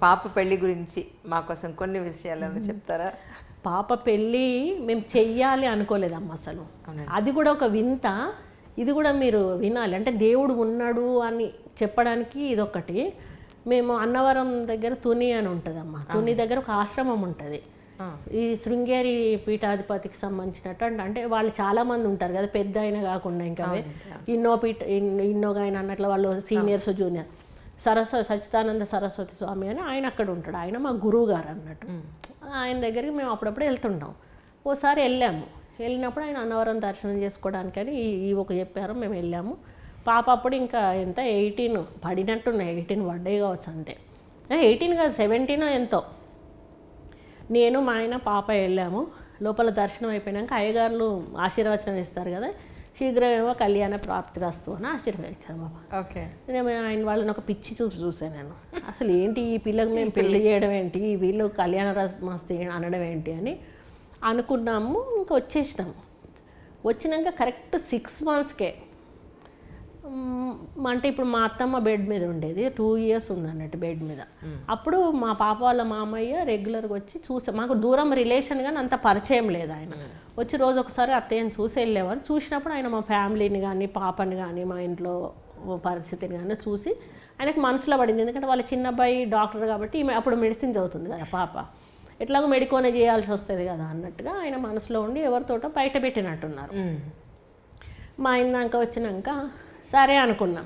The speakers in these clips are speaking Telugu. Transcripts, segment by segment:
పాప పెళ్లి గురించి మా కోసం కొన్ని విషయాలను చెప్తారా పాప పెళ్ళి మేము చెయ్యాలి అనుకోలేదమ్మా అసలు అది కూడా ఒక వింత ఇది కూడా మీరు వినాలి అంటే దేవుడు ఉన్నాడు అని చెప్పడానికి ఇదొకటి మేము అన్నవరం దగ్గర తుని అని ఉంటుందమ్మా తుని దగ్గర ఒక ఆశ్రమం ఉంటుంది ఆ. ఈ శృంగేరి పీఠాధిపతికి సంబంధించినట్టు అంటే- అంటే వాళ్ళు చాలా మంది ఉంటారు కదా పెద్ద అయిన కాకుండా ఇంకా అవే. ఇన్నో పీఠ ఇన్- ఇన్నోగా ఆయన అన్నట్లు వాళ్ళు సీనియర్స్ జూనియర్ సరస్వతి సచ్చిదానంద సరస్వతి స్వామి అని ఆయన అక్కడ ఉంటాడు ఆయన మా గురువు గారు అన్నట్టు ఆయన దగ్గరికి మేము అప్పుడప్పుడు వెళ్తుంటాం ఓసారి వెళ్ళాము వెళ్ళినప్పుడు ఆయన అన్నవరం దర్శనం చేసుకోవడానికని ఈ ఈ ఒక చెప్పారు మేము వెళ్ళాము పాప అప్పుడు ఇంకా ఎంత ఎయిటీన్ పడినట్టున్నాయి ఎయిటీన్ పడ్డాయి కావచ్చు అంతే ఎయిటీన్ కాదు సెవెంటీన్ ఎంతో నేను మా ఆయన పాప వెళ్ళాము లోపల దర్శనం అయిపోయినాక అయ్యగారులు ఆశీర్వచనం ఇస్తారు కదా శీఘ్రమేమో కళ్యాణ ప్రాప్తి రస్తు అని ఆశీర్వదించారు బాబా ఓకే నేను ఆయన వాళ్ళని ఒక పిచ్చి చూసి చూసాను నేను అసలు ఏంటి ఈ పిల్లకి మేము పెళ్లి చేయడం ఏంటి వీళ్ళు కళ్యాణ మస్తు అనడం ఏంటి అని అనుకున్నాము ఇంకా వచ్చేసినాము వచ్చినాక కరెక్ట్ సిక్స్ మంత్స్కే మ్, అంటే ఇప్పుడు మా అత్తమ్మ బెడ్ మీద ఉండేది టూ ఇయర్స్ ఉంది అన్నట్టు బెడ్ మీద అప్పుడు మా పాప వాళ్ళ మామయ్య రెగ్యులర్గా వచ్చి చూసే మాకు దూరం రిలేషన్ కానీ అంత పరిచయం లేదు ఆయన వచ్చి రోజు ఒకసారి అత్తయ్యని చూసి వెళ్ళేవారు చూసినప్పుడు ఆయన మా ఫ్యామిలీని కానీ పాపని కానీ మా ఇంట్లో పరిస్థితిని కానీ చూసి ఆయనకు మనసులో పడింది ఎందుకంటే వాళ్ళ చిన్న అబ్బాయి డాక్టర్ కాబట్టి ఈమె అప్పుడు మెడిసిన్ చదువుతుంది కదా పాప ఎట్లాగో మెడికోనే చేయాల్సి వస్తుంది కదా అన్నట్టుగా ఆయన మనసులో ఉండి ఎవరితోటో బయట పెట్టినట్టున్నారు మా ఆయన దాకా వచ్చినాక సరే అనుకున్నాం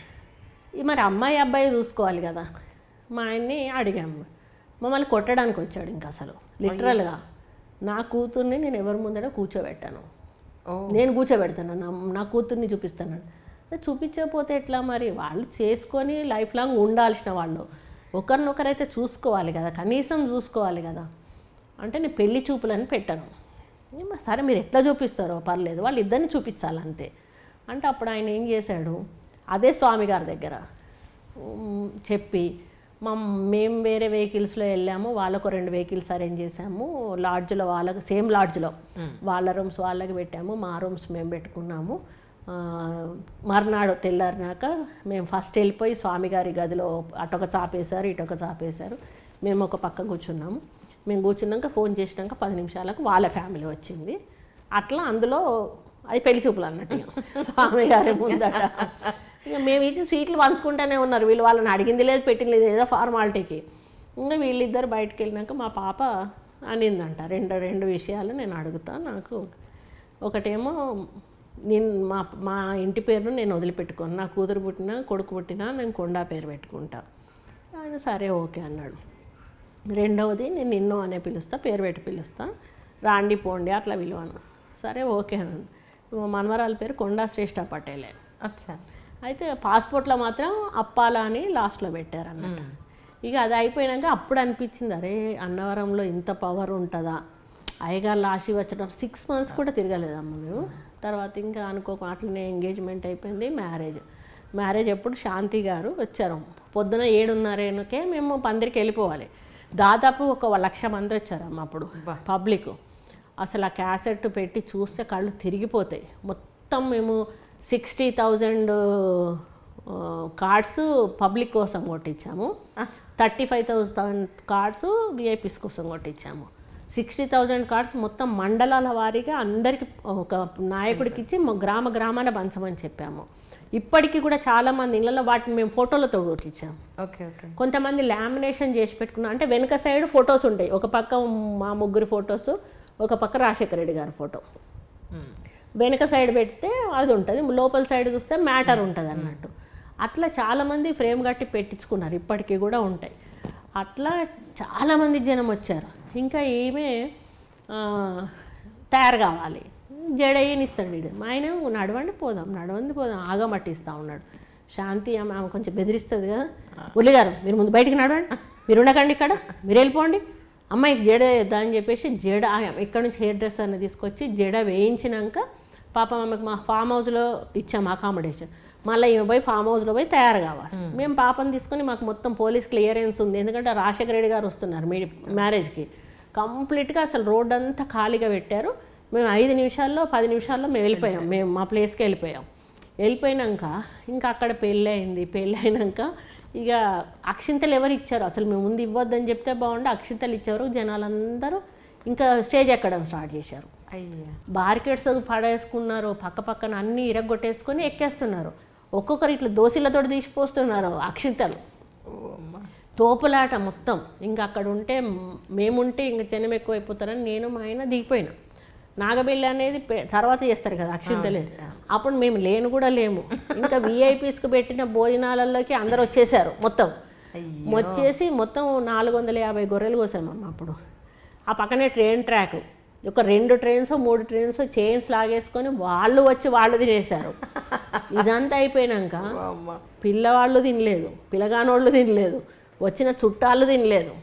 ఈ మరి అమ్మాయి అబ్బాయి చూసుకోవాలి కదా మా ఆయన్ని అడిగాము మమ్మల్ని కొట్టడానికి వచ్చాడు ఇంకా అసలు లిటరల్గా నా కూతుర్ని నేను ఎవరి ముందర కూర్చోబెట్టాను ఓ నేను కూర్చోబెడతాను నా నా కూతుర్ని చూపిస్తాను అదే చూపించకపోతే ఎట్లా మరి వాళ్ళు చేసుకొని లైఫ్ లాంగ్ ఉండాల్సిన వాళ్ళు ఒకరినొకరైతే చూసుకోవాలి కదా కనీసం చూసుకోవాలి కదా అంటే నేను పెళ్లి చూపులని పెట్టాను ఏమ్మా, సరే మీరు ఎట్లా చూపిస్తారో పర్లేదు వాళ్ళు ఇద్దరిని చూపించాలి అంతే అంటే అప్పుడు ఆయన ఏం చేశాడు అదే స్వామి గారి దగ్గర ఉమ్, చెప్పి మా మేము వేరే వెహికల్స్లో వెళ్ళాము వాళ్ళకు రెండు వెహికల్స్ అరేంజ్ చేసాము లాడ్జ్లో వాళ్ళకి సేమ్ లాడ్జ్లో వాళ్ళ రూమ్స్ వాళ్ళకి పెట్టాము మా రూమ్స్ మేము పెట్టుకున్నాము ఆ, మర్నాడు తెల్లారినాక మేము ఫస్ట్ వెళ్ళిపోయి స్వామిగారి గదిలో అటొక చాపేశారు ఇటొక చాపేశారు మేము ఒక పక్క కూర్చున్నాము మేము కూర్చున్నాక ఫోన్ చేసినాక పది నిమిషాలకు వాళ్ళ ఫ్యామిలీ వచ్చింది అట్లా అందులో అది పెళ్లి చూపులు అన్నట్టు స్వామి గారి ముందట ఇక మేము ఇచ్చి స్వీట్లు పంచుకుంటూనే ఉన్నారు వీళ్ళు వాళ్ళని అడిగింది లేదు పెట్టింది లేదు ఏదో ఫార్మాలిటీకి ఇంకా వీళ్ళిద్దరు బయటకు వెళ్ళినాక మా పాప అనిందంట రెండు రెండు విషయాలు నేను అడుగుతా నాకు ఒకటేమో నేను మా మా ఇంటి పేరును నేను వదిలిపెట్టుకోను నా కూతురు పుట్టినా కొడుకు పుట్టినా నేను కొండా పేరు పెట్టుకుంటా ఆయన సరే ఓకే అన్నాడు రెండవది నేను నిన్ను అనే పిలుస్తా పేరు పెట్టి పిలుస్తా రాండి పోండి అట్లా విలువను సరే ఓకే అన్నాను మా మనవరాల పేరు కొండా శ్రేష్ఠ పటేలే అచ్చా అయితే పాస్పోర్ట్లో మాత్రం అప్పాల అని లాస్ట్లో పెట్టారు అన్నమాట ఇక అది అయిపోయినాక అప్పుడు అనిపించింది అరే అన్నవరంలో ఇంత పవర్ ఉంటుందా అయ్యగారు ఆశీర్వచనం సిక్స్ మంత్స్ కూడా తిరగలేదమ్మ మేము తర్వాత ఇంకా అనుకోక అట్లనే ఎంగేజ్మెంట్ అయిపోయింది మ్యారేజ్ మ్యారేజ్ ఎప్పుడు శాంతి గారు వచ్చారు పొద్దున ఏడున్నరకే మేము పందిరికి వెళ్ళిపోవాలి దాదాపు ఒక లక్ష మంది వచ్చారమ్మ అప్పుడు పబ్లిక్ అసలు ఆ క్యాసెట్ పెట్టి చూస్తే కళ్ళు తిరిగిపోతాయి మొత్తం మేము సిక్స్టీ థౌజండ్ కార్డ్స్ పబ్లిక్ కోసం కొట్టించాము thirty five thousand cards VIPs కోసం కొట్టించాము సిక్స్టీ థౌజండ్ కార్డ్స్ మొత్తం మండలాల వారీగా అందరికి ఒక నాయకుడికి ఇచ్చి మా గ్రామ గ్రామాన పంచమని చెప్పాము ఇప్పటికీ కూడా చాలామంది ఇళ్ళలో వాటిని మేము ఫోటోలతో కొట్టించాము ఓకే ఓకే కొంతమంది లామినేషన్ చేసి పెట్టుకున్నా అంటే వెనుక సైడ్ ఫొటోస్ ఉంటాయి ఒక పక్క మా ముగ్గురు ఫొటోస్ ఒక పక్క రాజశేఖర రెడ్డి గారి ఫోటో వెనక సైడ్ పెడితే అది ఉంటుంది లోపల సైడ్ చూస్తే మ్యాటర్ ఉంటుంది అన్నట్టు అట్లా చాలామంది ఫ్రేమ్ కట్టి పెట్టించుకున్నారు ఇప్పటికీ కూడా ఉంటాయి అట్లా చాలామంది జనం వచ్చారు ఇంకా ఏమే ఆ, తయారు కావాలి జడయ్యనిస్తాడు వీడు మా ఆయన నడవండి పోదాం నడవండి పోదాం ఆగమట్టిస్తూ ఉన్నాడు శాంతి ఆమె ఆమె కొంచెం బెదిరిస్తుంది కదా ఉల్లి గారు మీరు ముందు బయటికి నడవండి మీరు ఉండకండి ఇక్కడ మీరు వెళ్ళిపోండి అమ్మాయికి జడ వేద్దా అని చెప్పేసి జడ ఆ- ఇక్కడ నుంచి హెయిర్ డ్రెస్ అన్న తీసుకొచ్చి జడ వేయించినాక పాపం ఆమెకు మా ఫామ్ హౌస్లో ఇచ్చాము అకామిడేషన్ మళ్ళీ ఈమె పోయి ఫామ్ హౌస్లో పోయి తయారు కావాలి మేము పాపను తీసుకొని మాకు మొత్తం పోలీస్ క్లియరెన్స్ ఉంది ఎందుకంటే రాజశేఖర రెడ్డి గారు వస్తున్నారు మీ మ్యారేజ్కి కంప్లీట్గా అసలు రోడ్ అంతా ఖాళీగా పెట్టారు మేము ఐదు నిమిషాల్లో పది నిమిషాల్లో మేము వెళ్ళిపోయాం మేము మా ప్లేస్కి వెళ్ళిపోయాం వెళ్ళిపోయినాక ఇంకా అక్కడ పెళ్ళి అయింది పెళ్ళి అయినాక ఇక అక్షింతలు ఎవరు ఇచ్చారు అసలు మేము ముందు ఇవ్వద్దని చెప్తే బాగుండే అక్షింతలు ఇచ్చారు జనాలందరూ ఇంకా స్టేజ్ ఎక్కడం స్టార్ట్ చేశారు అయ్యా బార్కెట్స్ పడేసుకున్నారు పక్క పక్కన అన్నీ ఇరగొట్టేసుకొని ఎక్కేస్తున్నారు ఒక్కొక్కరు ఇట్లా దోశలతో తీసిపోస్తున్నారు అక్షింతలు ఓ అమ్మ తోపులాట మొత్తం ఇంకా అక్కడ ఉంటే మ్- మేముంటే ఇంకా జనం ఎక్కువైపోతారని నేను మా ఆయన దిగిపోయినా నాగబెల్లి అనేది పె- తర్వాత చేస్తారు కదా అక్షింతలే అప్పుడు మేము లేను కూడా లేము ఇంకా విఐపీస్కి పెట్టిన భోజనాలలోకి అందరు వచ్చేసారు మొత్తం అయ్యో వచ్చేసి మొత్తం నాలుగు వందల యాభై గొర్రెలు కోసామమ్మ అప్పుడు ఆ పక్కనే ట్రైన్ ట్రాక్ ఒక రెండు ట్రైన్స్ మూడు ట్రైన్స్ చైన్స్ లాగేసుకొని వాళ్ళు వచ్చి వాళ్ళు తినేశారు ఇదంతా అయిపోయినాక ఓ అమ్మ పిల్లవాళ్ళు తినలేదు పిల్లగానోళ్ళు తినలేదు వచ్చిన చుట్టాలు తినలేదు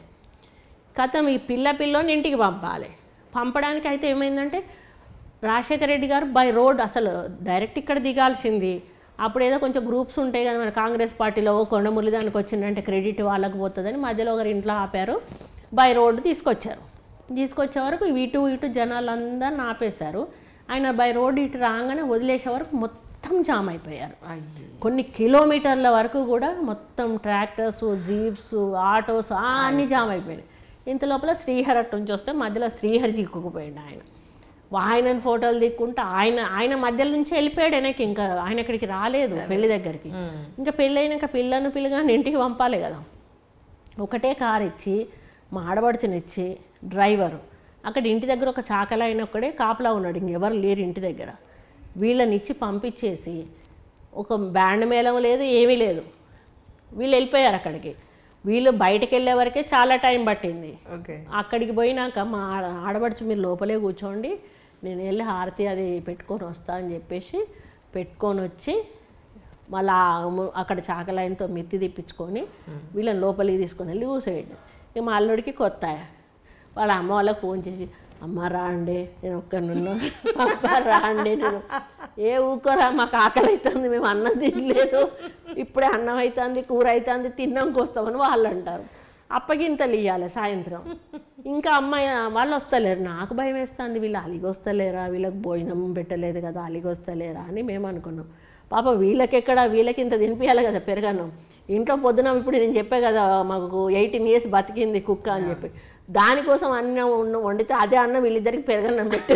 కథం ఈ పిల్ల పిల్లని ఇంటికి పంపాలి పంపడానికి అయితే ఏమైందంటే రాజశేఖర రెడ్డి గారు బై రోడ్ అసలు డైరెక్ట్ ఇక్కడ దిగాల్సింది అప్పుడు ఏదో కొంచెం గ్రూప్స్ ఉంటాయి కదా మన కాంగ్రెస్ పార్టీలో ఓ కొండమురళి దానికి వచ్చిందంటే క్రెడిట్ వాళ్ళకి పోతుందని మధ్యలో ఒకరి ఇంట్లో ఆపారు బై రోడ్ తీసుకొచ్చారు తీసుకొచ్చే వరకు ఇటు ఇటు జనాలందరిని ఆపేశారు ఆయన బై రోడ్ ఇటు రాగానే వదిలేసే వరకు మొత్తం జామ్ అయిపోయారు అయ్యో కొన్ని కిలోమీటర్ల వరకు కూడా మొత్తం ట్రాక్టర్స్ జీప్స్ ఆటోస్ అన్నీ జామ్ అయిపోయినాయి ఇంత లోపల శ్రీహర్ అటు నుంచి వస్తే మధ్యలో శ్రీహరి చిక్కుకుపోయిండు ఆయన ఆయనని ఫోటోలు దిక్కుంటే ఆయన ఆయన మధ్యలో నుంచి వెళ్ళిపోయాడు వెనక్కి ఇంకా ఆయన ఇక్కడికి రాలేదు పెళ్లి దగ్గరికి ఉమ్. ఇంకా పెళ్ళైనాక పిల్లను పిల్లగాని ఇంటికి పంపాలి కదా ఒకటే కార్ ఇచ్చి మా ఆడబడుచునిచ్చి డ్రైవరు అక్కడ ఇంటి దగ్గర ఒక చాకల ఆయన ఒక్కడే కాపలా ఉన్నాడు ఇంకెవరు లేరు ఇంటి దగ్గర వీళ్ళని ఇచ్చి పంపించేసి ఒక బ్యాండ్ మేళం లేదు ఏమీ లేదు వీళ్ళు వెళ్ళిపోయారు అక్కడికి వీళ్ళు బయటకు వెళ్ళే వరకే చాలా టైం పట్టింది ఓకే అక్కడికి పోయినాక మా ఆడ- ఆడబడుచు మీరు లోపలే కూర్చోండి నేను వెళ్ళి హారతి అది పెట్టుకొని వస్తా అని చెప్పేసి పెట్టుకొని వచ్చి మళ్ళా ము- అక్కడ చాకలాయనతో మెత్తి తెప్పించుకొని వీళ్ళని లోపలికి తీసుకొని వెళ్ళి కూసేయండి ఇక మా అల్లుడికి కొత్త వాళ్ళ అమ్మ వాళ్ళకి ఫోన్ చేసి అమ్మ రాండి నేను ఒక్కనున్నా అమ్మ రాండి నేను ఏ ఊకోరా మాకు ఆకలి అవుతుంది మేము అన్నం తినలేదు ఇప్పుడే అన్నం అవుతుంది కూర అవుతుంది తిన్నాంకి వస్తామని వాళ్ళు అంటారు అప్పగింతలు ఇవ్వాలి సాయంత్రం ఇంకా అమ్మాయి వాళ్ళు వస్తలేరు నాకు భయం వేస్తుంది వీళ్ళు అలిగి వస్తలేరా వీళ్ళకి భోజనం పెట్టలేదు కదా అలిగి వస్తలేరా అని మేము అనుకున్నాం పాప వీళ్ళకి ఎక్కడ వీళ్ళకి ఇంత తినిపించాలి కదా పెరగన్నం ఇంట్లో పొద్దున ఇప్పుడు నేను చెప్పే కదా మాకు ఎయిటీన్ ఇయర్స్ బతికింది కుక్క అని చెప్పి దానికోసం అన్నం ఉన్న- వండితే అదే అన్నం వీళ్ళిద్దరికి పెరగన్నం పెట్టి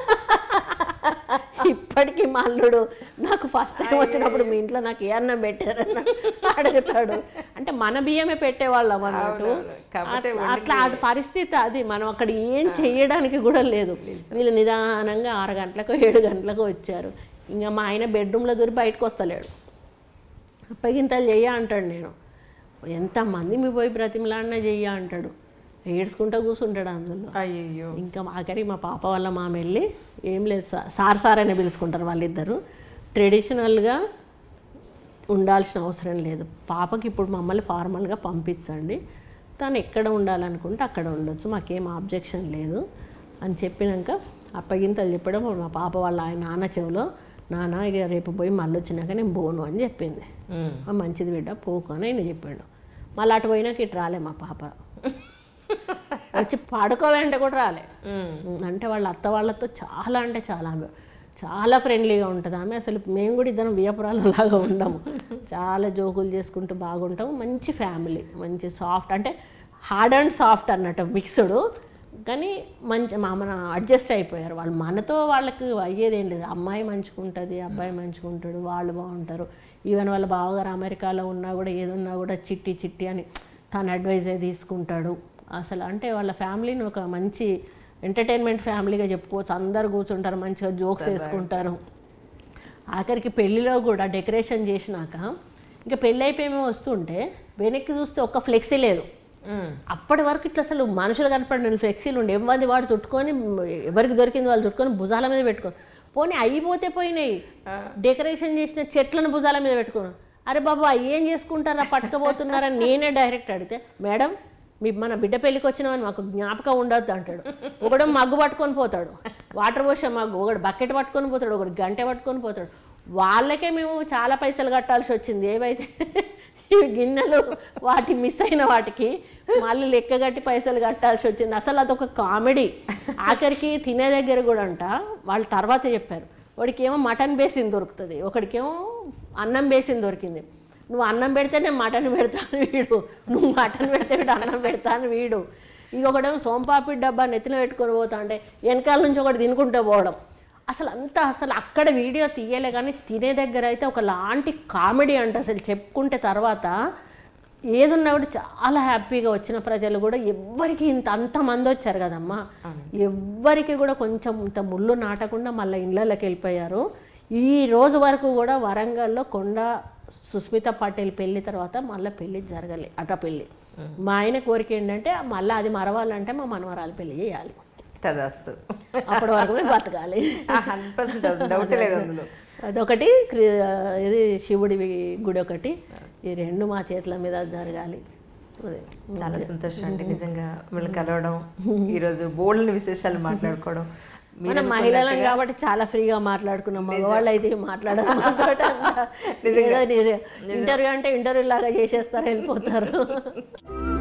ఇప్పటికీ మా అల్లుడు నాకు ఫస్ట్ టైం వచ్చినప్పుడు మీ ఇంట్లో నాకు ఏ అన్నం పెట్టారని అడుగుతాడు అంటే మన బియ్యమే పెట్టేవాళ్ళం అన్నట్టు అవునవును. కాకపోతే అట్లా- అట్లా అది పరిస్థితి అది మనం అక్కడ ఏం చేయడానికి కూడా లేదు వీళ్ళు నిదానంగా ఆరు గంటలకు ఏడు గంటలకు వచ్చారు ఇంకా మా ఆయన బెడ్రూమ్లో దూరి బయటకు వస్తలేడు అప్పగింతలు చెయ్య అంటాడు నేను ఎంతమంది మీ పోయి బ్రతిమలాడినా చెయ్య అంటాడు ఏడ్చుకుంటా కూర్చుంటాడు అందులో అయ్యో ఇంకా ఆఖరి మా పాప వాళ్ళ మామ వెళ్ళి ఏం లేదు సార్ సార్ సార్ అనే పిలుచుకుంటారు వాళ్ళిద్దరు ట్రెడిషనల్గా ఉండాల్సిన అవసరం లేదు పాపకి ఇప్పుడు మమ్మల్ని ఫార్మల్గా పంపించండి తను ఎక్కడ ఉండాలనుకుంటే అక్కడ ఉండొచ్చు మాకేం ఆబ్జెక్షన్ లేదు అని చెప్పినాక అప్పగింతలు చెప్పడం మా పాప వాళ్ళ ఆయన నాన్న చెవిలో నాన్న ఇక రేపు పోయి మళ్ళీ వచ్చినాక నేను పోను అని చెప్పింది ఉమ్. "ఆ, మంచిది బిడ్డ పోకు అని ఆయన చెప్పిండు మళ్ళీ అటు పోయినాక ఇటు రాలే మా పాప వచ్చి పడుకోవాలంటే కూడా రాలే ఉమ్. అంటే వాళ్ళ అత్త వాళ్ళతో చాలా అంటే చాలా ఆమె చాలా ఫ్రెండ్లీగా ఉంటుంది ఆమె అసలు మేము కూడా ఇద్దరం బియ్యపురాలు లాగా ఉండము చాలా జోకులు చేసుకుంటూ బాగుంటాము మంచి ఫ్యామిలీ మంచి సాఫ్ట్ అంటే హార్డ్ అండ్ సాఫ్ట్ అన్నట్టు మిక్స్డ్ కానీ మంచి మా మన అడ్జస్ట్ అయిపోయారు వాళ్ళు మనతో వాళ్ళకి అయ్యేది ఏం లేదు అమ్మాయి మంచిగా ఉంటుంది అబ్బాయి మంచిగా ఉంటాడు వాళ్ళు బాగుంటారు ఈవెన్ వాళ్ళ బావగారు అమెరికాలో ఉన్నా కూడా ఏదున్నా కూడా చిట్టి చిట్టి అని తన అడ్వైజే తీసుకుంటాడు అసలు అంటే వాళ్ళ ఫ్యామిలీని ఒక మంచి ఎంటర్టైన్మెంట్ ఫ్యామిలీగా చెప్పుకోవచ్చు అందరు కూర్చుంటారు మంచిగా జోక్స్ వేసుకుంటారు ఆఖరికి పెళ్లిలో కూడా డెకరేషన్ చేసినాక ఇంకా పెళ్ళి అయిపోయి మేము వస్తుంటే వెనక్కి చూస్తే ఒక్క ఫ్లెక్సీ లేదు ఉమ్. అప్పటి వరకు ఇట్లా అసలు మనుషులు కనపడిన ఫ్లెక్సీలు ఉండే ఎవరిది వాడు చుట్టుకొని ఎవరికి దొరికింది వాళ్ళు చుట్టుకొని భుజాల మీద పెట్టుకొని పోనీ అయిపోతే పోయినాయి డెకరేషన్ చేసిన చెట్లను భుజాల మీద పెట్టుకోను అరే బాబా ఏం చేసుకుంటారా పట్టుకపోతున్నారని నేనే డైరెక్ట్ అడిగితే మేడం మీ మన బిడ్డ పెళ్ళికి వచ్చినామని మాకు జ్ఞాపకం ఉండొద్దు అంటాడు ఒకడు మగ్గు పట్టుకొని పోతాడు వాటర్ పోసే మగ్గు ఒకడు బకెట్ పట్టుకొని పోతాడు ఒకడు గంటె పట్టుకొని పోతాడు వాళ్ళకే మేము చాలా పైసలు కట్టాల్సి వచ్చింది ఏవైతే ఈ గిన్నెలు వాటి మిస్ అయిన వాటికి మళ్ళీ లెక్క కట్టి పైసలు కట్టాల్సి వచ్చింది అసలు అదొక కామెడీ ఆఖరికి తినే దగ్గర కూడా అంట వాళ్ళు తర్వాత చెప్పారు వాడికేమో మటన్ బేసిన్ దొరుకుతుంది ఒకడికేమో అన్నం బేసిన్ దొరికింది నువ్వు అన్నం పెడితే నేను మటన్ పెడతాను వీడు నువ్వు మటన్ పెడితే వీడు అన్నం పెడతాను వీడు ఇంకొకటేమో సోంపాపిడి డబ్బా నెత్తిన పెట్టుకొని పోతా అంటే వెనకాల నుంచి ఒకటి తినుకుంటూ పోవడం అసలు అంతా అసలు అక్కడ వీడియో తీయలే కానీ తినే దగ్గర అయితే ఒకలాంటి కామెడీ అంట అసలు చెప్పుకుంటే తర్వాత ఏదున్నా కూడా చాలా హ్యాపీగా వచ్చిన ప్రజలు కూడా ఎవ్వరికి ఇంత అంతమంది వచ్చారు కదమ్మా ఎవ్వరికి కూడా కొంచెం ఇంత ముళ్ళు నాటకుండా మళ్ళీ ఇళ్ళకి వెళ్ళిపోయారు ఈ రోజు వరకు కూడా వరంగల్లో కొండ సుస్మిత పటేల్ పెళ్లి తర్వాత మళ్ళీ పెళ్లి జరగలే అట పెళ్లి మా ఆయన కోరిక ఏంటంటే మళ్ళీ అది మరవాలంటే మా మనవరాలు పెళ్లి చేయాలి తదాస్తు అప్పటి వరకు మేము బతకాలి హండ్రెడ్ పర్సెంట్ డౌట్ లేదు అందులో అదొకటి క్రి- ఇది శివుడి గుడి ఒకటి ఈ రెండు మా చేతుల మీద జరగాలి అదే చాలా సంతోషం అండి నిజంగా మిమ్మల్ని కలవడం ఈరోజు బోల్డ్ని విశేషాలు మాట్లాడుకోవడం మీరు మనం మహిళలం కాబట్టి చాలా ఫ్రీగా మాట్లాడుకున్నాం మగవాళ్ళు అయితే మాట్లాడరు మాతోటి అంతా. ఏదో ని- ఇంటర్వ్యూ అంటే ఇంటర్వ్యూ లాగా చేసేస్తారు వెళ్ళిపోతారు